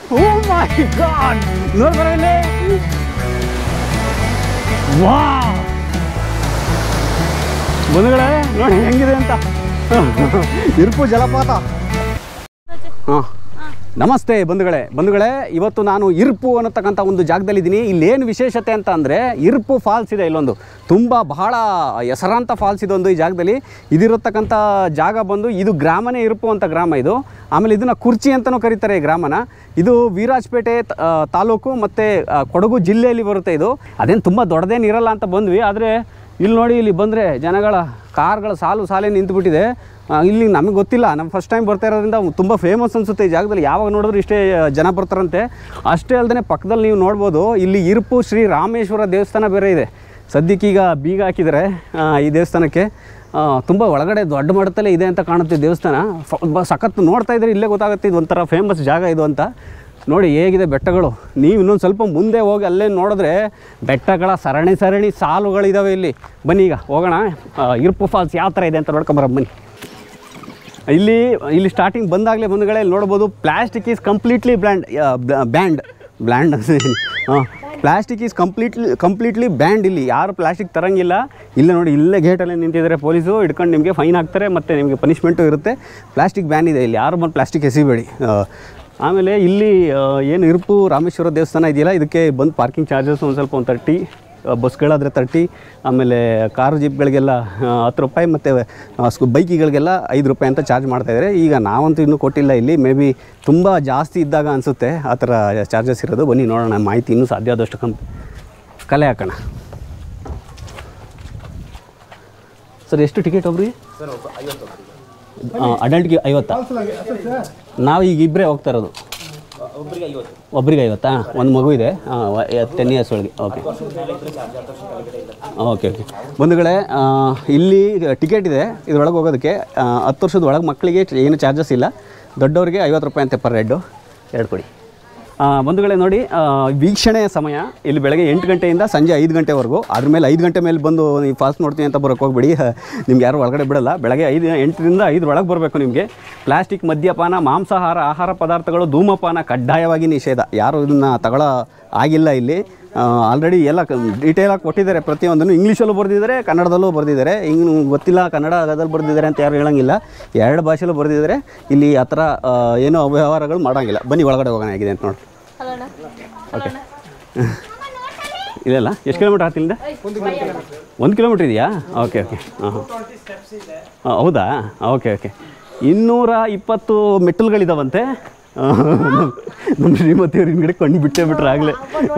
ಓ ಮೈ god ನೋಡ್ ಬರ ಇಲ್ಲಿ ವಾ ಬಂಧುಗಳೇ ನೋಡಿ ಹೆಂಗಿದೆ ಅಂತ ಇರುಪು ಜಲಪಾತ ಹಾಂ ನಮಸ್ತೆ ಬಂಧುಗಳೇ ಬಂಧುಗಳೇ ಇವತ್ತು ನಾನು ಇರ್ಪು ಅನ್ನತಕ್ಕಂಥ ಒಂದು ಜಾಗದಲ್ಲಿದ್ದೀನಿ ಇಲ್ಲೇನು ವಿಶೇಷತೆ ಅಂತ ಅಂದರೆ ಇರ್ಪು ಫಾಲ್ಸ್ ಇದೆ ಇಲ್ಲೊಂದು ತುಂಬ ಬಹಳ ಹೆಸರಾಂತ ಫಾಲ್ಸ್ ಇದೊಂದು ಈ ಜಾಗದಲ್ಲಿ ಇದಿರತಕ್ಕಂಥ ಜಾಗ ಬಂದು ಇದು ಗ್ರಾಮನೇ ಇರ್ಪು ಅಂತ ಗ್ರಾಮ ಇದು ಆಮೇಲೆ ಇದನ್ನು ಕುರ್ಚಿ ಅಂತಲೂ ಕರೀತಾರೆ ಈ ಗ್ರಾಮನ ಇದು ವೀರಾಜಪೇಟೆ ತ- ಆ, ತಾಲೂಕು ಮತ್ತು ಆ, ಕೊಡಗು ಜಿಲ್ಲೆಯಲ್ಲಿ ಬರುತ್ತೆ ಇದು ಅದೇನು ತುಂಬ ದೊಡ್ಡದೇನು ಇರಲ್ಲ ಅಂತ ಬಂದ್ವಿ ಆದರೆ ಇಲ್ಲಿ ನೋಡಿ ಇಲ್ಲಿ ಬಂದರೆ ಜನಗಳ ಕಾರ್ಗಳ ಸಾಲು ಸಾಲೇ ನಿಂತುಬಿಟ್ಟಿದೆ ಆ, ಇಲ್ಲಿ ನಮಗೆ ಗೊತ್ತಿಲ್ಲ ನಮ್ಮ ಫಸ್ಟ್ ಟೈಮ್ ಬರ್ತಾ ಇರೋದ್ರಿಂದ ತುಂಬ ಫೇಮಸ್ ಅನಿಸುತ್ತೆ ಈ ಜಾಗದಲ್ಲಿ ಯಾವಾಗ ನೋಡಿದ್ರು ಇಷ್ಟೇ ಜನ ಬರ್ತಾರಂತೆ ಅಷ್ಟೇ ಅಲ್ಲದೆ ಪಕ್ಕದಲ್ಲಿ ನೀವು ನೋಡ್ಬೋದು ಇಲ್ಲಿ ಇರುಪು ಶ್ರೀ ರಾಮೇಶ್ವರ ದೇವಸ್ಥಾನ ಬೇರೆ ಇದೆ ಸದ್ಯಕ್ಕೀಗ ಬೀಗ ಹಾಕಿದ್ದಾರೆ ಆ, ಈ ದೇವಸ್ಥಾನಕ್ಕೆ ತುಂಬ ಒಳಗಡೆ ದೊಡ್ಡ ಮಟ್ಟದಲ್ಲೇ ಇದೆ ಅಂತ ಕಾಣುತ್ತೆ ದೇವಸ್ಥಾನ ಫ- ಬ- ಸಖತ್ ನೋಡ್ತಾ ಇದ್ರೆ ಇಲ್ಲೇ ಗೊತ್ತಾಗುತ್ತೆ ಇದು ಒಂಥರ ಫೇಮಸ್ ಜಾಗ ಇದು ಅಂತ ನೋಡಿ ಹೇಗಿದೆ ಬೆಟ್ಟಗಳು ನೀವು ಇನ್ನೊಂದು ಸ್ವಲ್ಪ ಮುಂದೆ ಹೋಗಿ ಅಲ್ಲೇ ನೋಡಿದ್ರೆ ಬೆಟ್ಟಗಳ ಸರಣಿ ಸರಣಿ ಸಾಲುಗಳಿದ್ದಾವೆ ಇಲ್ಲಿ ಬನ್ನಿ ಈಗ ಹೋಗೋಣ ಆ, ಇರ್ಪು ಫಾಲ್ಸ್ ಯಾವ ಥರ ಇದೆ ಅಂತ ನೋಡ್ಕೊಂಬರ ಬನ್ನಿ ಇಲ್ಲಿ ಇಲ್ಲಿ ಸ್ಟಾರ್ಟಿಂಗ್ ಬಂದಾಗಲೇ ಬಂದಗಳೇ ಇಲ್ಲಿ ನೋಡ್ಬೋದು plastic is completely banned banned banned ಹಾಂ plastic is completely completely banned ಇಲ್ಲಿ ಯಾರು ಪ್ಲಾಸ್ಟಿಕ್ ತರಂಗಿಲ್ಲ ಇಲ್ಲೇ ನೋಡಿ ಇಲ್ಲೇ ಗೇಟಲ್ಲೇ ನಿಂತಿದ್ದಾರೆ ಪೊಲೀಸು ಹಿಡ್ಕೊಂಡು ನಿಮಗೆ ಫೈನ್ ಹಾಕ್ತಾರೆ ಮತ್ತು ನಿಮಗೆ ಪನಿಷ್ಮೆಂಟು ಇರುತ್ತೆ ಪ್ಲಾಸ್ಟಿಕ್ ಬ್ಯಾನ್ ಇದೆ ಇಲ್ಲಿ ಯಾರು ಬಂದು ಪ್ಲಾಸ್ಟಿಕ್ ಎಸಿಬೇಡಿ ಆ, ಆಮೇಲೆ ಇಲ್ಲಿ ಆ, ಏನು ಇರುಪು ರಾಮೇಶ್ವರ ದೇವಸ್ಥಾನ ಇದೆಯಲ್ಲ ಇದಕ್ಕೆ ಬಂದು ಪಾರ್ಕಿಂಗ್ ಚಾರ್ಜಸ್ ಒಂದು ಸ್ವಲ್ಪ ಒಂದು ತರ್ಟಿ ಬಸ್ಗಳಾದರೆ ತರ್ಟಿ ಆಮೇಲೆ ಕಾರು ಜೀಪ್ಗಳಿಗೆಲ್ಲ ಆ, ಹತ್ತು ರೂಪಾಯಿ ಮತ್ತು ಸ್ಕೂ ಬೈಕಿಗಳಿಗೆಲ್ಲ ಐದು ರೂಪಾಯಿ ಅಂತ ಚಾರ್ಜ್ ಮಾಡ್ತಾಯಿದ್ದಾರೆ ಈಗ ನಾವಂತೂ ಇನ್ನೂ ಕೊಟ್ಟಿಲ್ಲ ಇಲ್ಲಿ ಮೇ ಬಿ ತುಂಬ ಜಾಸ್ತಿ ಇದ್ದಾಗ ಅನಿಸುತ್ತೆ ಆ ಥರ ಚಾರ್ಜಸ್ ಇರೋದು ಬನ್ನಿ ನೋಡೋಣ ಮಾಹಿತಿ ಇನ್ನೂ ಸಾಧ್ಯ ಆದಷ್ಟು ಕಮ್ ಕಲೆ ಹಾಕೋಣ ಸರ್ ಎಷ್ಟು ಟಿಕೆಟ್ ಒಬ್ರಿಗೆ ಅಡಲ್ಟ್ಗೆ ಐವತ್ತಾ ನಾವು ಈಗ ಇಬ್ಬರೇ ಹೋಗ್ತಾ ಇರೋದು ಒಬ್ರಿಗೆ ಐವತ್ತಾ ಒಂದು ಮಗು ಇದೆ ಟೆನ್ ಇಯರ್ಸ್ ಒಳಗೆ ಓಕೆ ಓಕೆ ಓಕೆ ಬಂಧುಗಳೇ ಆ, ಇಲ್ಲಿ ಟಿಕೆಟ್ ಇದೆ ಇದ್ರೊಳಗೆ ಹೋಗೋದಕ್ಕೆ ಆ, ಹತ್ತು ವರ್ಷದ ಒಳಗೆ ಮಕ್ಕಳಿಗೆ ಏನು ಚಾರ್ಜಸ್ ಇಲ್ಲ ದೊಡ್ಡವರಿಗೆ ಐವತ್ತು ರೂಪಾಯಿ ಅಂತೆ ಪರ್ ಹೆಡ್ಡು ಎರಡು ಕೊಡಿ ಆ, ಬಂಧುಗಳೇ ನೋಡಿ ಆ, ವೀಕ್ಷಣೆಯ ಸಮಯ ಇಲ್ಲಿ ಬೆಳಗ್ಗೆ ಎಂಟು ಗಂಟೆಯಿಂದ ಸಂಜೆ ಐದು ಗಂಟೆವರೆಗೂ ಅದ್ರ ಮೇಲೆ ಐದು ಗಂಟೆ ಮೇಲೆ ಬಂದು ನೀವು ಫಾಲ್ಸ್ ನೋಡ್ತೀನಿ ಅಂತ ಬರೋಕ್ಕೆ ಹೋಗ್ಬೇಡಿ ನಿಮ್ಗೆ ಯಾರು ಒಳಗಡೆ ಬಿಡಲ್ಲ ಬೆಳಗ್ಗೆ ಐದು ಎಂಟರಿಂದ ಐದರೊಳಗೆ ಬರಬೇಕು ನಿಮಗೆ ಪ್ಲಾಸ್ಟಿಕ್ ಮದ್ಯಪಾನ ಮಾಂಸಾಹಾರ ಆಹಾರ ಪದಾರ್ಥಗಳು ಧೂಮಪಾನ ಕಡ್ಡಾಯವಾಗಿ ನಿಷೇಧ ಯಾರು ಇದನ್ನು ತಗೊಳ್ಳೋ ಆಗಿಲ್ಲ ಇಲ್ಲಿ ಆಲ್ರೆಡಿ ಎಲ್ಲ ಡೀಟೇಲಾಗಿ ಕೊಟ್ಟಿದ್ದಾರೆ ಪ್ರತಿಯೊಂದನ್ನು ಇಂಗ್ಲೀಷಲ್ಲೂ ಬರೆದಿದ್ದಾರೆ ಕನ್ನಡದಲ್ಲೂ ಬರೆದಿದ್ದಾರೆ ಹಿಂಗೆ ಗೊತ್ತಿಲ್ಲ ಕನ್ನಡ ಅದಲ್ಲಿ ಬರೆದಿದ್ದಾರೆ ಅಂತ ಯಾರು ಹೇಳಂಗಿಲ್ಲ ಎರಡು ಭಾಷೆಯಲ್ಲೂ ಬರೆದಿದ್ದಾರೆ ಇಲ್ಲಿ ಆ ಥರ ಆ, ಏನೂ ಅವ್ಯವಹಾರಗಳು ಮಾಡೋಂಗಿಲ್ಲ ಬನ್ನಿ ಒಳಗಡೆ ಹೋಗೋಣ ಆಗಿದೆ ಅಂತ ನೋಡಿ ಓಕೆ ಇದೆಲ್ಲ ಎಷ್ಟು ಕಿಲೋಮೀಟ್ರ್ ಆಗ್ತಿಲ್ಲ ಒಂದು ಕಿಲೋಮೀಟ್ರ್ ಇದೆಯಾ ಓಕೆ ಓಕೆ ಹಾಂ ಹಾಂ ಹೌದಾ ಓಕೆ ಓಕೆ ಇನ್ನೂರ ಇಪ್ಪತ್ತು ಮೆಟ್ಟಲುಗಳಿದಾವಂತೆ ನಮ್ಮ ಶ್ರೀಮತಿಯವ್ರ ಹಿಂದ್ಗಡೆ ಕಣ್ಣು ಬಿಟ್ಟೇ ಬಿಟ್ರೆ ಆಗಲೇ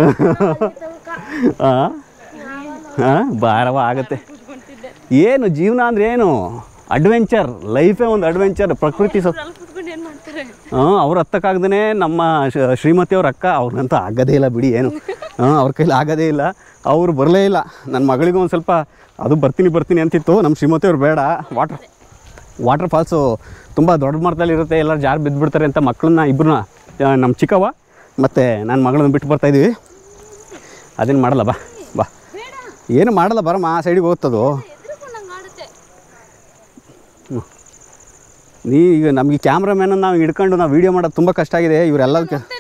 ಹಾಂ ಹಾಂ ಭಾರವ ಆಗತ್ತೆ ಏನು ಜೀವನ ಅಂದ್ರೆ ಏನು ಅಡ್ವೆಂಚರ್ ಲೈಫೇ ಒಂದು ಅಡ್ವೆಂಚರ್ ಪ್ರಕೃತಿ ಸ ಹಾಂ ಅವ್ರ ಹತ್ತಕ್ಕಾಗ್ದೇ ನಮ್ಮ ಶ- ಶ್ರೀಮತಿಯವ್ರ ಅಕ್ಕ ಅವ್ರಿಗಂತೂ ಆಗೋದೇ ಇಲ್ಲ ಬಿಡಿ ಏನು ಹಾಂ ಅವ್ರ ಕೈಲಿ ಆಗೋದೇ ಇಲ್ಲ ಅವ್ರು ಬರಲೇ ಇಲ್ಲ ನನ್ನ ಮಗಳಿಗೂ ಒಂದು ಸ್ವಲ್ಪ ಅದು ಬರ್ತೀನಿ ಬರ್ತೀನಿ ಅಂತಿತ್ತು ನಮ್ಮ ಶ್ರೀಮತಿಯವ್ರು ಬೇಡ ವಾಟ್ರ್ ವಾಟರ್ ಫಾಲ್ಸು ತುಂಬ ದೊಡ್ಡ ಮರದಲ್ಲಿ ಇರುತ್ತೆ ಎಲ್ಲರೂ ಜಾರು ಬಿದ್ದುಬಿಡ್ತಾರೆ ಅಂತ ಮಕ್ಕಳನ್ನ ಇಬ್ಬರನ್ನ ನಮ್ಮ ಚಿಕ್ಕವ್ವ ಮತ್ತು ನನ್ನ ಮಗಳನ್ನ ಬಿಟ್ಟು ಬರ್ತಾಯಿದ್ದೀವಿ ಅದೇನು ಮಾಡಲ್ಲ ಬಾ ಬಾ ಏನು ಮಾಡಲ್ಲ ಬರಮ್ಮ ಆ ಸೈಡಿಗೆ ಹೋಗ್ತದು ನೀ ಈಗ ನಮಗೆ ಕ್ಯಾಮ್ರಾಮ್ಯಾನನ್ನು ನಾವು ಹಿಡ್ಕೊಂಡು ನಾವು ವೀಡಿಯೋ ಮಾಡೋದು ತುಂಬ ಕಷ್ಟ ಆಗಿದೆ ಇವರೆಲ್ಲ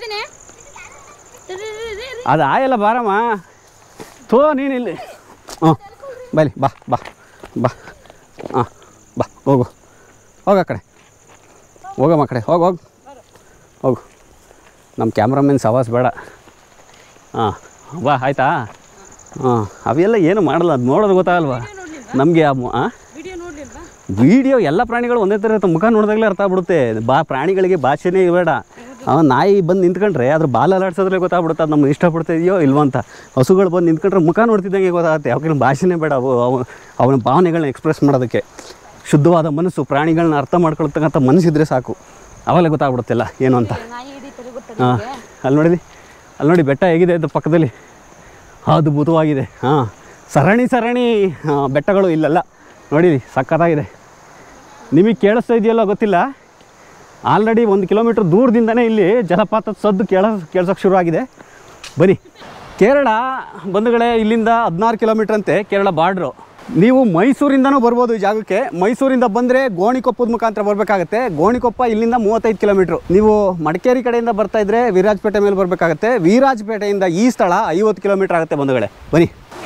ಅದು ಆಯಲ್ಲ ಬಾರಮ್ಮ ಥೋ ನೀನು ಇಲ್ಲಿ ಹ್ಞೂ ಬಲಿ ಬಾ ಬಾ ಬಾ ಹಾಂ ಬಾ ಹೋಗು ಹೋಗ ಆ ಕಡೆ ಹೋಗಮ್ಮ ಆ ಕಡೆ ಹೋಗು ಹೋಗು ಹೋಗು ನಮ್ಮ ಕ್ಯಾಮ್ರಾಮನ್ ಸವಾಸ್ ಬೇಡ ಹಾಂ ಬಾ ಆಯ್ತಾ ಹಾಂ ಅವೆಲ್ಲ ಏನು ಮಾಡಲ್ಲ ಅದು ನೋಡೋದು ಗೊತ್ತಾಗಲ್ವಾ ನಮಗೆ ಆ ವಿಡಿಯೋ ನೋಡ್ಲಿಲ್ವಾ ವಿಡಿಯೋ ಎಲ್ಲ ಪ್ರಾಣಿಗಳು ಒಂದೇ ಥರ ಇರುತ್ತೆ ಮುಖ ನೋಡಿದಾಗಲೇ ಅರ್ಥ ಆಗ್ಬಿಡುತ್ತೆ ಬಾ ಪ್ರಾಣಿಗಳಿಗೆ ಭಾಷೆನೇ ಬೇಡ ಆ ನಾಯಿ ಬಂದು ನಿಂತ್ಕೊಂಡ್ರೆ ಅದ್ರ ಬಾಲ ಅಲಾಡ್ಸೋದ್ರೇ ಗೊತ್ತಾಗ್ಬಿಡುತ್ತೆ ಅದು ನಮ್ಗೆ ಇಷ್ಟಪಡ್ತಾ ಇದೆಯೋ ಇಲ್ವೋ ಅಂತ ಹಸುಗಳು ಬಂದು ನಿಂತ್ಕೊಂಡ್ರೆ ಮುಖ ನೋಡ್ತಿದ್ದಂಗೆ ಗೊತ್ತಾಗುತ್ತೆ ಅವಕ್ಕೆ ಭಾಷೆನೇ ಬೇಡ ಅವು ಅವು ಅವನ ಭಾವನೆಗಳನ್ನ ಎಕ್ಸ್ಪ್ರೆಸ್ ಮಾಡೋದಕ್ಕೆ ಶುದ್ಧವಾದ ಮನಸ್ಸು ಪ್ರಾಣಿಗಳನ್ನ ಅರ್ಥ ಮಾಡ್ಕೊಳ್ತಕ್ಕಂಥ ಮನಸ್ಸಿದ್ರೆ ಸಾಕು ಅವಾಗಲೇ ಗೊತ್ತಾಗ್ಬಿಡುತ್ತಿಲ್ಲ ಏನು ಅಂತ ನಾಯಿ ಹಿಡಿತಾರೆ ಗೊತ್ತಾ ಹಾಂ ಅಲ್ಲಿ ನೋಡಿದಿ ಅಲ್ಲಿ ನೋಡಿ ಬೆಟ್ಟ ಹೇಗಿದೆ ಅದು ಪಕ್ಕದಲ್ಲಿ ಅದ್ಭುತವಾಗಿದೆ ಹಾಂ ಸರಣಿ ಸರಣಿ ಆ, ಬೆಟ್ಟಗಳು ಇಲ್ಲೆಲ್ಲ ನೋಡಿರಿ ಸಖತ್ತಾಗಿದೆ ನಿಮಗೆ ಕೇಳಿಸ್ತಾ ಇದೆಯಲ್ಲೋ ಗೊತ್ತಿಲ್ಲ ಆಲ್ರೆಡಿ ಒಂದು ಕಿಲೋಮೀಟ್ರ್ ದೂರದಿಂದನೇ ಇಲ್ಲಿ ಜಲಪಾತದ ಸದ್ದು ಕೇಳ ಕೇಳ್ಸೋಕ್ಕೆ ಶುರುವಾಗಿದೆ ಬನ್ನಿ ಕೇರಳ ಬಂಧುಗಳೇ ಇಲ್ಲಿಂದ ಹದಿನಾರು ಕಿಲೋಮೀಟ್ರ್ ಅಂತೆ ಕೇರಳ ಬಾರ್ಡ್ರು ನೀವು ಮೈಸೂರಿಂದನೂ ಬರ್ಬೋದು ಈ ಜಾಗಕ್ಕೆ ಮೈಸೂರಿಂದ ಬಂದರೆ ಗೋಣಿಕೊಪ್ಪದ ಮುಖಾಂತರ ಬರಬೇಕಾಗತ್ತೆ ಗೋಣಿಕೊಪ್ಪ ಇಲ್ಲಿಂದ ಮೂವತ್ತೈದು ಕಿಲೋಮೀಟ್ರು ನೀವು ಮಡಿಕೇರಿ ಕಡೆಯಿಂದ ಬರ್ತಾ ಇದ್ರೆ ವೀರಾಜಪೇಟೆ ಮೇಲೆ ಬರಬೇಕಾಗತ್ತೆ ವೀರಾಜಪೇಟೆಯಿಂದ ಈ ಸ್ಥಳ ಐವತ್ತು ಕಿಲೋಮೀಟ್ರ್ ಆಗುತ್ತೆ ಬಂಧುಗಳೇ ಬನ್ನಿ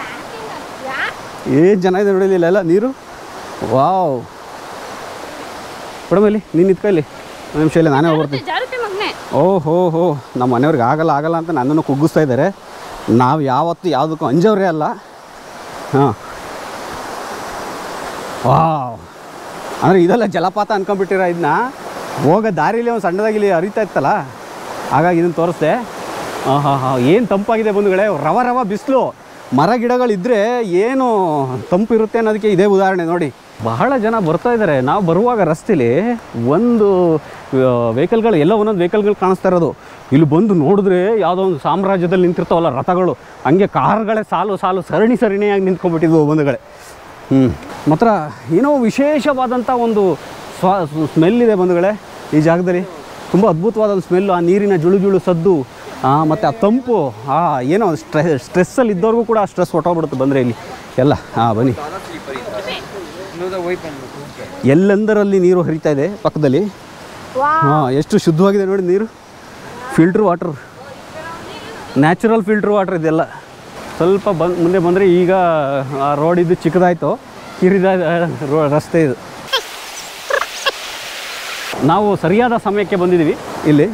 ಏನು ಜನ ಇದೆ ನೋಡಿ ಇಲ್ಲೆಲ್ಲ ನೀರು ವಾವ್ ಕೊಡಮೇಲಿ ನೀನು ನಿಂತ್ಕೊ ಇಲ್ಲಿ ಒಂದು ನಿಮಿಷ ಇಲ್ಲಿ ನಾನೇ ಹೋಗ್ಬರ್ತೀನಿ ಜಾರುತ್ತೆ ಮಗ್ನೆ ಓ ಹೋ ಹೋ ನಮ್ಮ ಮನೆಯವ್ರಿಗೆ ಆಗಲ್ಲ ಆಗಲ್ಲ ಅಂತ ನನ್ನನ್ನು ಕುಗ್ಗಿಸ್ತಾ ಇದ್ದಾರೆ ನಾವು ಯಾವತ್ತೂ ಯಾವುದಕ್ಕೂ ಅಂಜವ್ರೇ ಅಲ್ಲ ಹಾಂ ವಾವ್ ಅಂದರೆ ಇದೆಲ್ಲ ಜಲಪಾತ ಅನ್ಕೊಂಡ್ಬಿಟ್ಟಿರ ಇದನ್ನ ಹೋಗೋ ದಾರಿಲಿ ಒಂದು ಸಣ್ಣದಾಗಿ ಇಲ್ಲಿ ಹರಿತಾ ಇತ್ತಲ್ಲ ಹಾಗಾಗಿ ಇದನ್ನು ತೋರಿಸ್ದೆ ಹಾಂ ಹಾಂ ಹಾಂ ಏನು ತಂಪಾಗಿದೆ ಬಂಧುಗಳೇ ರವ ರವ ಬಿಸಿಲು ಮರ ಗಿಡಗಳಿದ್ದರೆ ಏನು ತಂಪು ಇರುತ್ತೆ ಅನ್ನೋದಕ್ಕೆ ಇದೇ ಉದಾಹರಣೆ ನೋಡಿ ಬಹಳ ಜನ ಬರ್ತಾ ಇದ್ದಾರೆ ನಾವು ಬರುವಾಗ ರಸ್ತೆಲಿ ಒಂದು ವೆಹಿಕಲ್ಗಳು ಎಲ್ಲ ಒಂದೊಂದು ವೆಹಿಕಲ್ಗಳು ಕಾಣಿಸ್ತಾ ಇರೋದು ಇಲ್ಲಿ ಬಂದು ನೋಡಿದ್ರೆ ಯಾವುದೋ ಒಂದು ಸಾಮ್ರಾಜ್ಯದಲ್ಲಿ ನಿಂತಿರ್ತಾವಲ್ಲ ರಥಗಳು ಹಂಗೆ ಕಾರ್ಗಳೇ ಸಾಲು ಸಾಲು ಸರಣಿ ಸರಣಿಯಾಗಿ ನಿಂತ್ಕೊಂಡ್ಬಿಟ್ಟಿದ್ವು ಬಂಧುಗಳೇ ಹ್ಞೂ ಮಾತ್ರ ಏನೋ ವಿಶೇಷವಾದಂಥ ಒಂದು ಸ್ವ ಸ್ಮೆಲ್ ಇದೆ ಬಂಧುಗಳೇ ಈ ಜಾಗದಲ್ಲಿ ತುಂಬ ಅದ್ಭುತವಾದ ಒಂದು ಸ್ಮೆಲ್ಲು ಆ ನೀರಿನ ಜುಳು ಜುಳು ಸದ್ದು ಮತ್ತು ಆ ತಂಪು ಆ ಏನೋ ಸ್ಟ್ರೆ ಸ್ಟ್ರೆಸ್ಸಲ್ಲಿ ಇದ್ದವ್ರಿಗೂ ಕೂಡ ಆ ಸ್ಟ್ರೆಸ್ ಹೊಟ್ಟೋಗ್ಬಿಡುತ್ತೆ ಬಂದರೆ ಇಲ್ಲಿ ಎಲ್ಲ ಹಾಂ ಬನ್ನಿ ಎಲ್ಲೆಂದರಲ್ಲಿ ನೀರು ಹರಿತಾ ಇದೆ ಪಕ್ಕದಲ್ಲಿ ಹಾಂ ಎಷ್ಟು ಶುದ್ಧವಾಗಿದೆ ನೋಡಿ ನೀರು filter water natural filter water ಇದೆಲ್ಲ ಸ್ವಲ್ಪ ಬಂದು ಮುಂದೆ ಬಂದರೆ ಈಗ ಆ ರೋಡ್ ಇದು ಚಿಕ್ಕದಾಯಿತು ಕಿರಿದ ರೋ ರಸ್ತೆ ಇದು ನಾವು ಸರಿಯಾದ ಸಮಯಕ್ಕೆ ಬಂದಿದ್ದೀವಿ ಇಲ್ಲಿ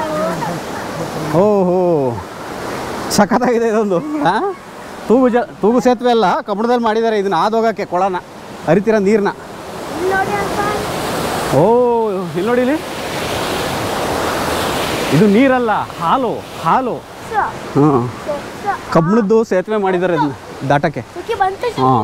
ಓಹೋ ಸಖತ್ತಾಗಿದೆ ಇದೊಂದು ಹಾಂ ತೂಗು ಜ ತೂಗು ಸೇತುವೆ ಅಲ್ಲ ಕಬ್ಬಣದಲ್ಲಿ ಮಾಡಿದ್ದಾರೆ ಇದನ್ನ ಆದೋಗಕ್ಕೆ ಕೊಳನ ಹರಿತಿರೋ ನೀರನ್ನ ಓ ಇಲ್ಲಿ ನೋಡಿ ಇಲ್ಲಿ ಇದು ನೀರಲ್ಲ ಹಾಲು ಹಾಲು ಹಾಂ ಕಬ್ಬಣದ್ದು ಸೇತುವೆ ಮಾಡಿದ್ದಾರೆ ಇದನ್ನ ದಾಟಕ್ಕೆ ಹಾಂ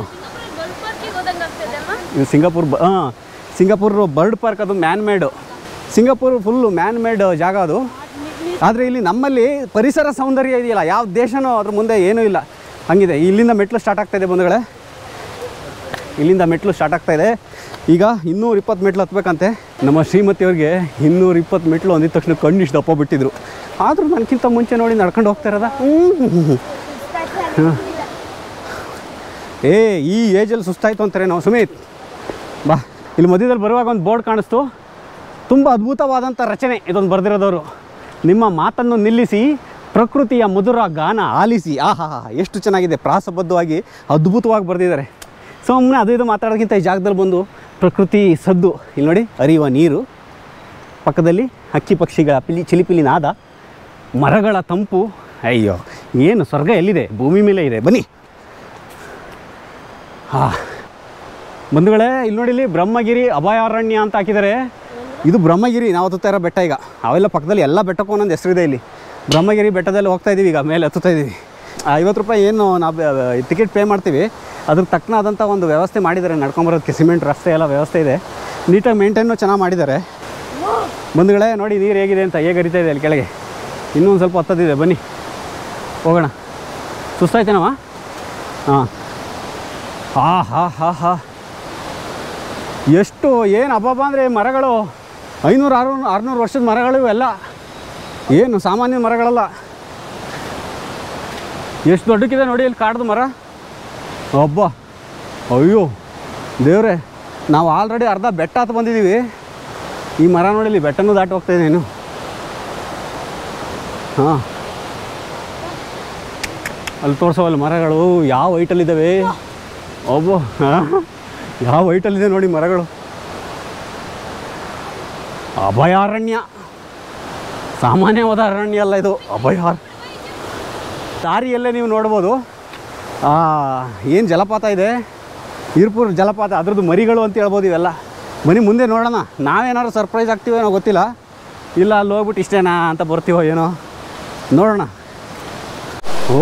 ಇದು ಸಿಂಗಾಪುರ್ ಬ ಹಾಂ ಸಿಂಗಾಪುರ್ ಬರ್ಡ್ ಪಾರ್ಕ್ ಅದು man made Singapore full man made ಜಾಗ ಅದು ಆದರೆ ಇಲ್ಲಿ ನಮ್ಮಲ್ಲಿ ಪರಿಸರ ಸೌಂದರ್ಯ ಇದೆಯಲ್ಲ ಯಾವ ದೇಶನೂ ಅದ್ರ ಮುಂದೆ ಏನೂ ಇಲ್ಲ ಹಂಗಿದೆ ಇಲ್ಲಿಂದ ಮೆಟ್ಲು ಸ್ಟಾರ್ಟ್ ಆಗ್ತಾ ಇದೆ ಬಂಧುಗಳೇ ಇಲ್ಲಿಂದ ಮೆಟ್ಲು ಸ್ಟಾರ್ಟ್ ಆಗ್ತಾ ಇದೆ ಈಗ ಇನ್ನೂರ ಇಪ್ಪತ್ತು ಮೆಟ್ಲು ಹತ್ಬೇಕಂತೆ ನಮ್ಮ ಶ್ರೀಮತಿಯವ್ರಿಗೆ ಇನ್ನೂರ ಇಪ್ಪತ್ತು ಮೆಟ್ಲು ಅಂದಿದ ತಕ್ಷಣ ಕಣ್ಣಿಷ್ಟು ದಪ್ಪ ಬಿಟ್ಟಿದ್ರು ಆದರೂ ನನಗಿಂತ ಮುಂಚೆ ನೋಡಿ ನಡ್ಕೊಂಡು ಹೋಗ್ತಾ ಇರೋದ ಏ ಈ ಏಜಲ್ಲಿ ಸುಸ್ತಾಯ್ತು ಅಂತಾರೆ ನಾವು ಸುಮಿತ್ ಬಾ ಇಲ್ಲಿ ಮಧ್ಯದಲ್ಲಿ ಬರುವಾಗ ಒಂದು ಬೋರ್ಡ್ ಕಾಣಿಸ್ತು ತುಂಬ ಅದ್ಭುತವಾದಂಥ ರಚನೆ ಇದೊಂದು ಬರೆದಿರೋದವರು ನಿಮ್ಮ ಮಾತನ್ನು ನಿಲ್ಲಿಸಿ ಪ್ರಕೃತಿಯ ಮಧುರ ಗಾನ ಆಲಿಸಿ ಆಹಾ ಎಷ್ಟು ಚೆನ್ನಾಗಿದೆ ಪ್ರಾಸಬದ್ಧವಾಗಿ ಅದ್ಭುತವಾಗಿ ಬರೆದಿದ್ದಾರೆ ಸುಮ್ಮನೆ ಅದು ಇದು ಮಾತಾಡೋದಕ್ಕಿಂತ ಈ ಜಾಗದಲ್ಲಿ ಬಂದು ಪ್ರಕೃತಿ ಸದ್ದು ಇಲ್ಲಿ ನೋಡಿ ಹರಿಯುವ ನೀರು ಪಕ್ಕದಲ್ಲಿ ಹಕ್ಕಿ ಪಕ್ಷಿಗಳ ಪಿಲಿ ಚಿಲಿಪಿಲಿ ನಾದ ಮರಗಳ ತಂಪು ಅಯ್ಯೋ ಏನು ಸ್ವರ್ಗ ಎಲ್ಲಿದೆ ಭೂಮಿ ಮೇಲೆ ಇದೆ ಬನ್ನಿ ಹಾಂ ಬಂಧುಗಳೇ ಇಲ್ಲಿ ನೋಡಿ ಇಲ್ಲಿ ಬ್ರಹ್ಮಗಿರಿ ಅಭಯಾರಣ್ಯ ಅಂತ ಹಾಕಿದ್ದಾರೆ ಇದು ಬ್ರಹ್ಮಗಿರಿ ನಾವು ಹತ್ತುತ್ತಾ ಇರೋ ಬೆಟ್ಟ ಈಗ ಅವೆಲ್ಲ ಪಕ್ಕದಲ್ಲಿ ಎಲ್ಲ ಬೆಟ್ಟಕ್ಕೂ ಒಂದೊಂದು ಹೆಸರಿದೆ ಇಲ್ಲಿ ಬ್ರಹ್ಮಗಿರಿ ಬೆಟ್ಟದಲ್ಲಿ ಹೋಗ್ತಾ ಇದ್ದೀವಿ ಈಗ ಮೇಲೆ ಹತ್ತುತ್ತಾ ಇದ್ದೀವಿ ಐವತ್ತು ರೂಪಾಯಿ ಏನು ನಾವು ಟಿಕೆಟ್ ಪೇ ಮಾಡ್ತೀವಿ ಅದ್ರ ತಕ್ಕನಾದಂಥ ಒಂದು ವ್ಯವಸ್ಥೆ ಮಾಡಿದ್ದಾರೆ ನಡ್ಕೊಂಬರೋದಕ್ಕೆ ಸಿಮೆಂಟ್ ರಸ್ತೆ ಎಲ್ಲ ವ್ಯವಸ್ಥೆ ಇದೆ ನೀಟಾಗಿ ಮೇಂಟೈನು ಚೆನ್ನಾಗಿ ಮಾಡಿದ್ದಾರೆ ಬಂಧುಗಳೇ ನೋಡಿ ನೀರು ಹೇಗಿದೆ ಅಂತ ಹೇಗೆ ಹರಿತಾ ಇದೆ ಅಲ್ಲಿ ಕೆಳಗೆ ಇನ್ನೂ ಒಂದು ಸ್ವಲ್ಪ ಹತ್ತದಿದೆ ಬನ್ನಿ ಹೋಗೋಣ ಸುಸ್ತಾಯ್ತೇನವ ಹಾಂ ಹಾ ಹಾ ಹಾ ಹಾ ಎಷ್ಟು ಏನು ಅಬ್ಬಬ್ಬ ಅಂದರೆ ಮರಗಳು ಐನೂರು ಆರುನೂರು ಆರುನೂರು ವರ್ಷದ ಮರಗಳು ಇವೆಲ್ಲ ಏನು ಸಾಮಾನ್ಯ ಮರಗಳಲ್ಲ ಎಷ್ಟು ದೊಡ್ಡಕ್ಕಿದೆ ನೋಡಿ ಇಲ್ಲಿ ಕಾಡ್ದು ಮರ ಒಬ್ಬ ಅಯ್ಯೋ ದೇವ್ರೆ ನಾವು ಆಲ್ರೆಡಿ ಅರ್ಧ ಬೆಟ್ಟ ಹತ್ತು ಬಂದಿದ್ದೀವಿ ಈ ಮರ ನೋಡಿ ಇಲ್ಲಿ ಬೆಟ್ಟನೂ ದಾಟಿ ಹೋಗ್ತಾ ಇದ್ದೀನಿ ಹಾಂ ಅಲ್ಲಿ ತೋರಿಸೋವಲ್ಲ ಮರಗಳು ಯಾವ ಹೈಟಲ್ಲಿದ್ದಾವೆ ಒಬ್ಬ ಹಾಂ ಯಾವ ಹೈಟಲ್ಲಿದೆ ನೋಡಿ ಮರಗಳು ಅಭಯಾರಣ್ಯ ಸಾಮಾನ್ಯವಾದ ಅರಣ್ಯ ಅಲ್ಲ ಇದು ಅಭಯಾರ ದಾರಿಯಲ್ಲೇ ನೀವು ನೋಡ್ಬೋದು ಏನು ಜಲಪಾತ ಇದೆ ಇರ್ಪುರ್ ಜಲಪಾತ ಅದ್ರದ್ದು ಮರಿಗಳು ಅಂತ ಹೇಳ್ಬೋದು ಇವೆಲ್ಲ ಬನ್ನಿ ಮುಂದೆ ನೋಡೋಣ ನಾವೇನಾದ್ರು ಸರ್ಪ್ರೈಸ್ ಆಗ್ತೀವೋ ಏನೋ ಗೊತ್ತಿಲ್ಲ ಇಲ್ಲ ಅಲ್ಲಿ ಹೋಗ್ಬಿಟ್ಟು ಇಷ್ಟೇನಾ ಅಂತ ಬರ್ತೀವೋ ಏನೋ ನೋಡೋಣ ಓ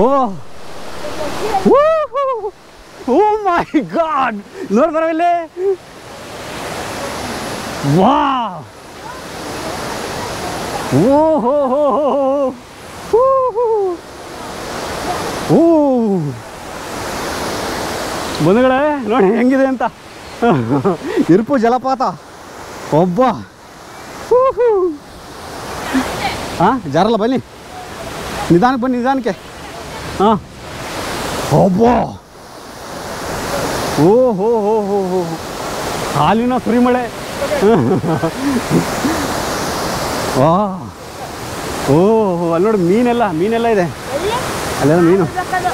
ಓ ಮೈ ಗಾಡ್ ನೋಡ್ಬಾರ ಇಲ್ಲಿ ವಾ ಓ ಹೋ ಹೋ ಹೋ ಓ ಬಂಧುಗಳೇ ನೋಡಿ ಹೆಂಗಿದೆ ಅಂತ ಇರುಪು ಜಲಪಾತ ಒಬ್ಬ ಹಾಂ ಜಾರಲ್ಲ ಬನ್ನಿ ನಿಧಾನಕ್ಕೆ ಬನ್ನಿ ನಿಧಾನಕ್ಕೆ ಹಾಂ ಒಬ್ಬ ಓ ಹೋ ಹೋ ಹೋ ಹೋ ಹಾಲಿನ ಸುರಿಮಳೆ ವಾ ಓ ಹೋ, ಅಲ್ಲಿ ನೋಡಿ ಮೀನೆಲ್ಲ ಮೀನೆಲ್ಲ ಇದೆ ಅಲ್ಲೆಲ್ಲ ಮೀನು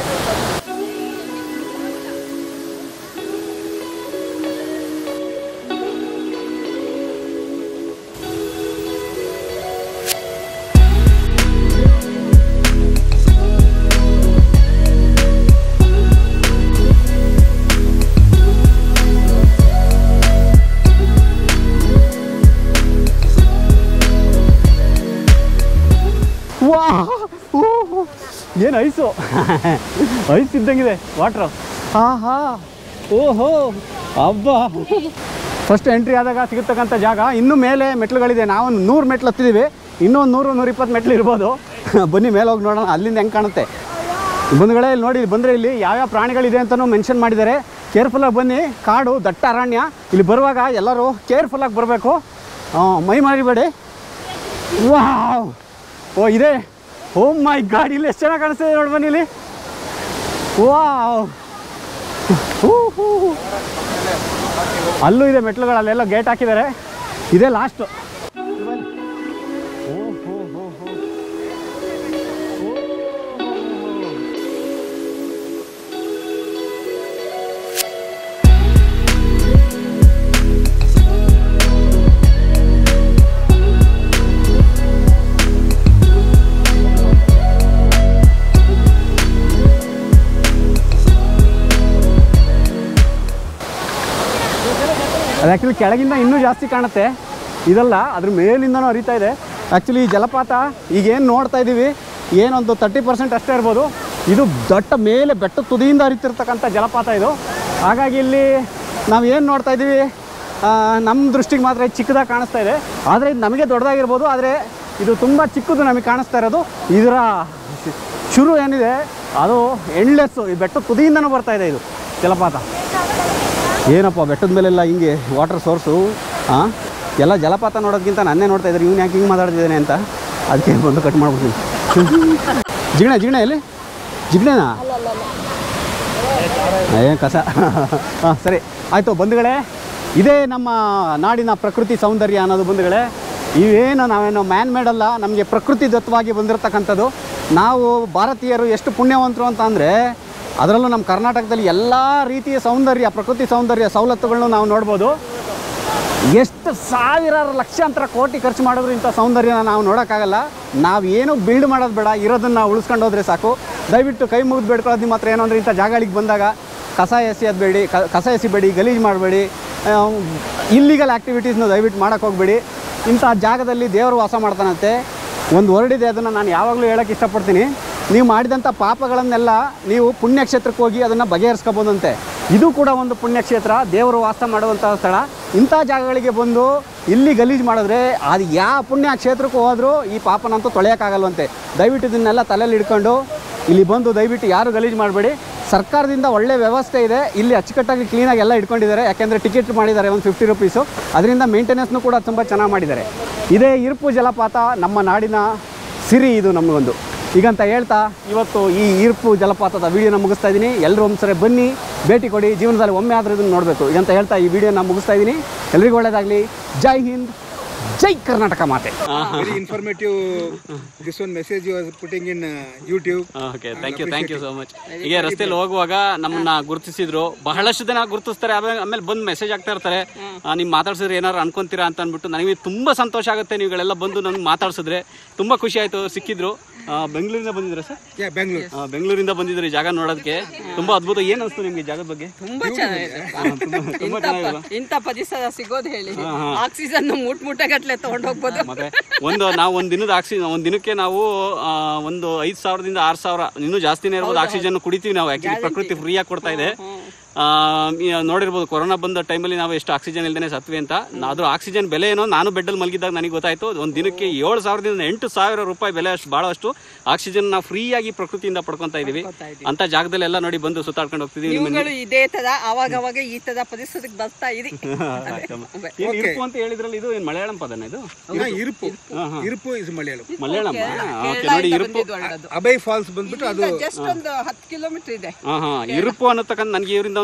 ವಾ ಏನು ಐಸು ಐಸ್ ಇದ್ದಂಗಿದೆ ವಾಟ್ರು ಹಾ ಹಾ ಓಹೋ ಹಬ್ಬ ಫಸ್ಟ್ ಎಂಟ್ರಿ ಆದಾಗ ಸಿಗತಕ್ಕಂಥ ಜಾಗ ಇನ್ನೂ ಮೇಲೆ ಮೆಟ್ಲುಗಳಿದೆ ನಾವೊಂದು ನೂರು ಮೆಟ್ಲು ಹತ್ತಿದ್ದೀವಿ ಇನ್ನೊಂದು ನೂರು ನೂರಿಪ್ಪತ್ತು ಮೆಟ್ಲು ಇರ್ಬೋದು ಬನ್ನಿ ಮೇಲೆ ಹೋಗಿ ನೋಡೋಣ ಅಲ್ಲಿಂದ ಹೆಂಗೆ ಕಾಣುತ್ತೆ ಬಂಧುಗಳೇ ಇಲ್ಲಿ ನೋಡಿ ಇಲ್ಲಿ ಬಂದರೆ ಇಲ್ಲಿ ಯಾವ್ಯಾವ ಪ್ರಾಣಿಗಳಿದೆ ಅಂತಲೂ ಮೆನ್ಷನ್ ಮಾಡಿದ್ದಾರೆ ಕೇರ್ಫುಲ್ಲಾಗಿ ಬನ್ನಿ ಕಾಡು ದಟ್ಟ ಅರಣ್ಯ ಇಲ್ಲಿ ಬರುವಾಗ ಎಲ್ಲರೂ ಕೇರ್ಫುಲ್ಲಾಗಿ ಬರಬೇಕು ಮೈ ಮಾರಿಬೇಡಿ ವಾವ್ ಓ ಇದೆ ಓ ಮೈ ಗಾಡಿ ಇಲ್ಲಿ ಎಷ್ಟು ಚೆನ್ನಾಗಿ ಕಾಣಿಸ್ತಿದೆ ನೋಡಿ ಬನ್ನಿ ಇಲ್ಲಿ ವಾವ್ ಹೂ, ಹೂ, ಹೂ. ಅಲ್ಲೂ ಇದೆ ಮೆಟ್ಲುಗಳು ಅಲ್ಲೆಲ್ಲ ಗೇಟ್ ಹಾಕಿದ್ದಾರೆ ಇದೇ ಲಾಸ್ಟು ಅದು ಆ್ಯಕ್ಚುಲಿ ಕೆಳಗಿಂದ ಇನ್ನೂ ಜಾಸ್ತಿ ಕಾಣುತ್ತೆ ಇದಲ್ಲ ಅದ್ರ ಮೇಲಿಂದನೂ ಹರಿತಾ ಇದೆ ಆ್ಯಕ್ಚುಲಿ ಈ ಜಲಪಾತ ಈಗೇನು ನೋಡ್ತಾ ಇದ್ದೀವಿ ಏನೊಂದು ತರ್ಟಿ ಪರ್ಸೆಂಟ್ ಅಷ್ಟೇ ಇರ್ಬೋದು ಇದು ದಟ್ಟ ಮೇಲೆ ಬೆಟ್ಟ ತುದಿಯಿಂದ ಹರಿತಿರ್ತಕ್ಕಂಥ ಜಲಪಾತ ಇದು ಹಾಗಾಗಿ ಇಲ್ಲಿ ನಾವು ಏನು ನೋಡ್ತಾ ಇದ್ದೀವಿ ಆ, ನಮ್ಮ ದೃಷ್ಟಿಗೆ ಮಾತ್ರ ಇದು ಚಿಕ್ಕದಾಗಿ ಕಾಣಿಸ್ತಾ ಇದೆ ಆದರೆ ಇದು ನಮಗೆ ದೊಡ್ಡದಾಗಿರ್ಬೋದು ಆದರೆ ಇದು ತುಂಬ ಚಿಕ್ಕದು ನಮಗೆ ಕಾಣಿಸ್ತಾ ಇರೋದು ಇದರ ಶುರು ಏನಿದೆ ಅದು ಎಂಡ್ಲೆಸ್ಸು ಈ ಬೆಟ್ಟ ತುದಿಯಿಂದನೂ ಬರ್ತಾ ಇದೆ ಇದು ಜಲಪಾತ ಏನಪ್ಪ ಬೆಟ್ಟದ ಮೇಲೆಲ್ಲ ಹಿಂಗೆ ವಾಟರ್ ಸೋರ್ಸು ಹಾಂ ಎಲ್ಲ ಜಲಪಾತ ನೋಡೋದಕ್ಕಿಂತ ನನ್ನೇ ನೋಡ್ತಾ ಇದ್ದಾರೆ ಇವ್ನು ಯಾಕೆ ಹಿಂಗೆ ಮಾತಾಡ್ತಿದ್ದಾನೆ ಅಂತ ಅದಕ್ಕೆ ಬಂದು ಕಟ್ ಮಾಡ್ಬಿಡ್ತೀನಿ ಜಿಗಣೆ ಜಿಗಣೆ ಎಲ್ಲಿ ಜಿಗಣೆನಾ ಏನು ಕಸ ಹಾಂ ಸರಿ ಆಯಿತು ಬಂಧುಗಳೇ ಇದೇ ನಮ್ಮ ನಾಡಿನ ಪ್ರಕೃತಿ ಸೌಂದರ್ಯ ಅನ್ನೋದು ಬಂಧುಗಳೇ ಇವೇನು ನಾವೇನು ಮ್ಯಾನ್ ಮೇಡಲ್ಲ ನಮಗೆ ಪ್ರಕೃತಿ ದತ್ತವಾಗಿ ಬಂದಿರತಕ್ಕಂಥದ್ದು ನಾವು ಭಾರತೀಯರು ಎಷ್ಟು ಪುಣ್ಯವಂತರು ಅಂತ ಅಂದರೆ ಅದರಲ್ಲೂ ನಮ್ಮ ಕರ್ನಾಟಕದಲ್ಲಿ ಎಲ್ಲ ರೀತಿಯ ಸೌಂದರ್ಯ ಪ್ರಕೃತಿ ಸೌಂದರ್ಯ ಸವಲತ್ತುಗಳನ್ನೂ ನಾವು ನೋಡ್ಬೋದು ಎಷ್ಟು ಸಾವಿರಾರು ಲಕ್ಷಾಂತರ ಕೋಟಿ ಖರ್ಚು ಮಾಡಿದ್ರು ಇಂಥ ಸೌಂದರ್ಯನ ನಾವು ನೋಡೋಕ್ಕಾಗಲ್ಲ ನಾವು ಏನು ಬಿಲ್ಡ್ ಮಾಡೋದು ಬೇಡ ಇರೋದನ್ನು ಉಳಿಸ್ಕೊಂಡು ಹೋದ್ರೆ ಸಾಕು ದಯವಿಟ್ಟು ಕೈ ಮುಗಿದು ಬೇಡ್ಕೊಳ್ಳೋದು ನಿಮ್ಮ ಹತ್ರ ಏನು ಅಂದರೆ ಇಂಥ ಜಾಗಗಳಿಗೆ ಬಂದಾಗ ಕಸ ಎಸೆಯೋದು ಬೇಡಿ ಕ- ಕಸ ಎಸಿಬೇಡಿ ಗಲೀಜು ಮಾಡಬೇಡಿ ಇಲ್ಲಿಗಲ್ ಆ್ಯಕ್ಟಿವಿಟೀಸ್ನ ದಯವಿಟ್ಟು ಮಾಡೋಕ್ಕೆ ಹೋಗಬೇಡಿ ಇಂಥ ಜಾಗದಲ್ಲಿ ದೇವರು ವಾಸ ಮಾಡ್ತಾನಂತೆ ಒಂದು ವರ್ಡ್ ಇದೆ ಅದನ್ನು ನಾನು ಯಾವಾಗಲೂ ಹೇಳೋಕ್ಕೆ ಇಷ್ಟಪಡ್ತೀನಿ ನೀವು ಮಾಡಿದಂಥ ಪಾಪಗಳನ್ನೆಲ್ಲ ನೀವು ಪುಣ್ಯಕ್ಷೇತ್ರಕ್ಕೆ ಹೋಗಿ ಅದನ್ನು ಬಗೆಹರಿಸ್ಕೋಬೋದಂತೆ ಇದು ಕೂಡ ಒಂದು ಪುಣ್ಯಕ್ಷೇತ್ರ ದೇವರು ವಾಸ ಮಾಡುವಂತಹ ಸ್ಥಳ ಇಂಥ ಜಾಗಗಳಿಗೆ ಬಂದು ಇಲ್ಲಿ ಗಲೀಜು ಮಾಡಿದ್ರೆ ಅದು ಯಾವ ಪುಣ್ಯ ಕ್ಷೇತ್ರಕ್ಕೂ ಹೋದರೂ ಈ ಪಾಪನಂತೂ ತೊಳೆಯೋಕ್ಕಾಗಲ್ವಂತೆ ದಯವಿಟ್ಟು ಇದನ್ನೆಲ್ಲ ತಲೆಯಲ್ಲಿ ಇಟ್ಕೊಂಡು ಇಲ್ಲಿ ಬಂದು ದಯವಿಟ್ಟು ಯಾರು ಗಲೀಜು ಮಾಡಬೇಡಿ ಸರ್ಕಾರದಿಂದ ಒಳ್ಳೆ ವ್ಯವಸ್ಥೆ ಇದೆ ಇಲ್ಲಿ ಅಚ್ಚುಕಟ್ಟಾಗಿ ಕ್ಲೀನಾಗಿ ಎಲ್ಲ ಇಟ್ಕೊಂಡಿದ್ದಾರೆ ಯಾಕೆಂದರೆ ಟಿಕೆಟ್ ಮಾಡಿದ್ದಾರೆ ಒಂದು ಫಿಫ್ಟಿ ರುಪೀಸು ಅದರಿಂದ ಮೇಂಟೆನೆನ್ಸ್ನು ಕೂಡ ತುಂಬ ಚೆನ್ನಾಗಿ ಮಾಡಿದ್ದಾರೆ ಇದೇ ಇರುಪು ಜಲಪಾತ ನಮ್ಮ ನಾಡಿನ ಸಿರಿ ಇದು ನಮಗೊಂದು ಈಗಂತ ಹೇಳ್ತಾ ಇವತ್ತು ಈ ಈರ್ಪು ಜಲಪಾತದ ವಿಡಿಯೋನ ಮುಗಿಸ್ತಾ ಇದ್ದೀನಿ ಎಲ್ಲರೂ ಒಂದ್ಸರಿ ಬನ್ನಿ ಭೇಟಿ ಕೊಡಿ ಜೀವನದಲ್ಲಿ ಒಮ್ಮೆ ಆದರೂ ಇದನ್ನು ನೋಡಬೇಕು ಈಗಂತ ಹೇಳ್ತಾ ಈ ವಿಡಿಯೋನ ಮುಗಿಸ್ತಾ ಇದ್ದೀನಿ ಎಲ್ರಿಗೂ ಒಳ್ಳೆಯದಾಗಲಿ ಜೈ ಹಿಂದ್ ಜೈ ಕರ್ನಾಟಕ ಮಾತೆ very informative this one message you are putting in uh, youtube okay thank you thank you so much ಈಗ ರಸ್ತೆಯಲ್ಲಿ ಹೋಗುವಾಗ ನಮ್ಮನ್ನ ಗುರುತಿಸಿದ್ರು ಬಹಳಷ್ಟು ಜನ ಗುರುತಿಸ್ತಾರೆ ಆಮೇಲೆ ಆಮೇಲೆ ಬಂದು ಮೆಸೇಜ್ ಆಗ್ತಾ ಇರ್ತಾರೆ ಆ, ನೀವು ಮಾತಾಡ್ಸಿದ್ರೆ ಏನಾರು ಅನ್ಕೊಂತೀರಾ ಅಂತ ಅಂದ್ಬಿಟ್ಟು ನನಗೆ ತುಂಬಾ ಸಂತೋಷ ಆಗುತ್ತೆ ನೀವುಗಳೆಲ್ಲ ಬಂದು ನಮ್ಗೆ ಮಾತಾಡ್ಸಿದ್ರೆ ತುಂಬಾ ಖುಷಿ ಆಯ್ತು ಸಿಕ್ಕಿದ್ರು ಆ, ಬೆಂಗಳೂರಿಂದ ಬಂದಿದ್ರ ಸರ್ yeah bangalore ಆ, ಬೆಂಗಳೂರಿಂದ ಬಂದಿದ್ರು ಈ ಜಾಗ ನೋಡೋದಕ್ಕೆ ತುಂಬಾ ಅದ್ಭುತ ಏನ್ ಅನ್ಸ್ತು ನಿಮ್ಗೆ ಈ ಜಾಗದ ಬಗ್ಗೆ ತುಂಬಾ ಚೆನ್ನಾಗಿದೆ ಆ, ತುಂಬಾ- ತುಂಬಾ ಇಂಥ ಚೆನ್ನಾಗಿಲ್ಲ ಪ- ಇಂಥ ಪರಿಸರ ಸಿಗೋದು ಹೇಳಿ ಆಕ್ಸಿಜನ್ ಮೂಟ್ ಮೂಟಗಟ್ಲೆ ತಗೊಂಡೋಗ್ಬೋದು ಮತ್ತೆ ಒಂದು ನಾವು ಒಂದು ದಿನದ ಆಕ್ಸಿಜನ್ ಒಂದು ದಿನಕ್ಕೆ ನಾವು ಆ, ಒಂದು ಐದು ಸಾವಿರದಿಂದ ಆರು ಸಾವಿರ ಇನ್ನೂ ಜಾಸ್ತಿನೇ ಇರ್ಬೋದು ಆಕ್ಸಿಜನ್ ಕುಡಿತೀವಿ ನಾವು ಆಕ್ಚುಲಿ ಪ್ರಕೃತಿ ಫ್ರೀಯಾಗಿ ಕೊಡ್ತಾ ಇದೆ ಆ, ಈ ನೋಡಿರ್ಬೋದು ಕೊರೋನಾ ಬಂದ ಟೈಮಲ್ಲಿ ನಾವು ಎಷ್ಟು ಆಕ್ಸಿಜನ್ ಇಲ್ದೇನೆ ಸತ್ವಿ ಅಂತ ಅದ್ರ ಆಕ್ಸಿಜನ್ ಬೆಲೆ ಏನೋ ನಾನು ಬೆಡ್ಡಲ್ಲಿ ಮಲಗಿದ್ದಾಗ ನನಗೆ ಗೊತ್ತಾಯ್ತು ಒಂದು ದಿನಕ್ಕೆ ಏಳು ಸಾವಿರದಿಂದ ಎಂಟು ಸಾವಿರ ರೂಪಾಯಿ ಬೆಲೆ ಅಷ್ಟು ಭಾಳಷ್ಟು ಆಕ್ಸಿಜನ್ ನಾವು ಫ್ರೀಯಾಗಿ ಪ್ರಕೃತಿಯಿಂದ ಪಡ್ಕೊತಾ ಇದೀವಿ ಅಂತ ಜಾಗದಲ್ಲಿ ಎಲ್ಲ ನೋಡಿ ಬಂದು ಸುತ್ತಾಡ್ಕೊಂಡು ಹೋಗ್ತಿದೀವಿ ನಿಮ್ಮ ಇವುಗಳು ಇದೇ ತರ ಅವಾಗ ಅವಾಗ ಈ ತರ ಪರಿಸರಕ್ಕೆ ಬರ್ತಾ ಇರಿ ಅದೇ. ಏನ್ ಇರ್ಪು ಅಂತ ಹೇಳಿದ್ರಲ್ಲ ಇದು ಏನು ಮಲಯಾಳಂ ಪದನ ಇದು yeah, ಇರುಪು ಇರುಪು is ಮಲಯಾಳಂ ಮಲಯಾಳಂ ಓಕೆ ನೋಡಿ ಕೇರಳದಿಂದ ಇರುಪು ಬಂದಿದ್ದು ಒಳ್ಳೆದು. ಅಬೈ ಫಾಲ್ಸ್ ಬಂದ್ಬಿಟ್ಟು ಅದು ಜಸ್ಟ್ ಒಂದು ಹತ್ತು ಕಿಲೋಮೀಟರ್ ಇದೆ ಹಾ ಹಾ ಇರುಪು ಅನ್ನತಕ್ಕಂಥ ನನಗೆ ಇವರಿಂದ ಒಂದು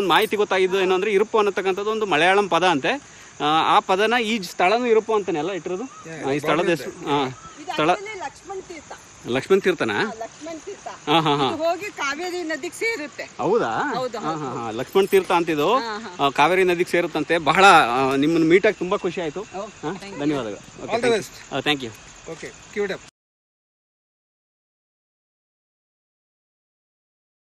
ಒಂದು ಮಾಹಿತಿ ಗೊತ್ತಾಗಿದ್ದು ಏನು ಅಂದರೆ ಇರುಪು ಅನ್ನತಕ್ಕಂಥದ್ದು ಒಂದು ಮಲಯಾಳಂ ಪದ ಅಂತೆ ಆ, ಆ ಪದನ ಈ ಸ್ಥಳನೂ ಇರುಪು ಅಂತಾನೆ ಅಲ್ಲ ಇಟ್ಟಿರೋದು ಆ, ಈ ಸ್ಥಳದ ಹೆಸರು ಹಾಂ ಸ್ಥಳ ಲಕ್ಷ್ಮಣ್ ತೀರ್ಥ ಲಕ್ಷ್ಮಣ್ ತೀರ್ಥನ ಲಕ್ಷ್ಮಣ್ ತೀರ್ಥ ಹಾಂ ಹಾಂ ಹಾಂ ಇದು ಹೋಗಿ ಕಾವೇರಿ ನದಿಗೆ ಸೇರುತ್ತೆ ಹೌದಾ ಹೌದು, ಹಾಂ ಹಾಂ ಹಾಂ ಲಕ್ಷ್ಮಣ್ ತೀರ್ಥ ಅಂತಿದ್ದು ಆ, ಕಾವೇರಿ ನದಿಗೆ ಸೇರುತ್ತಂತೆ ಬಹಳ ಆ, ನಿಮ್ಮನ್ನ ಮೀಟಾಗಿ ತುಂಬ ಖುಷಿ ಆಯಿತು ಧನ್ಯವಾದಗಳು All the best. Thank you Okay, keep it up.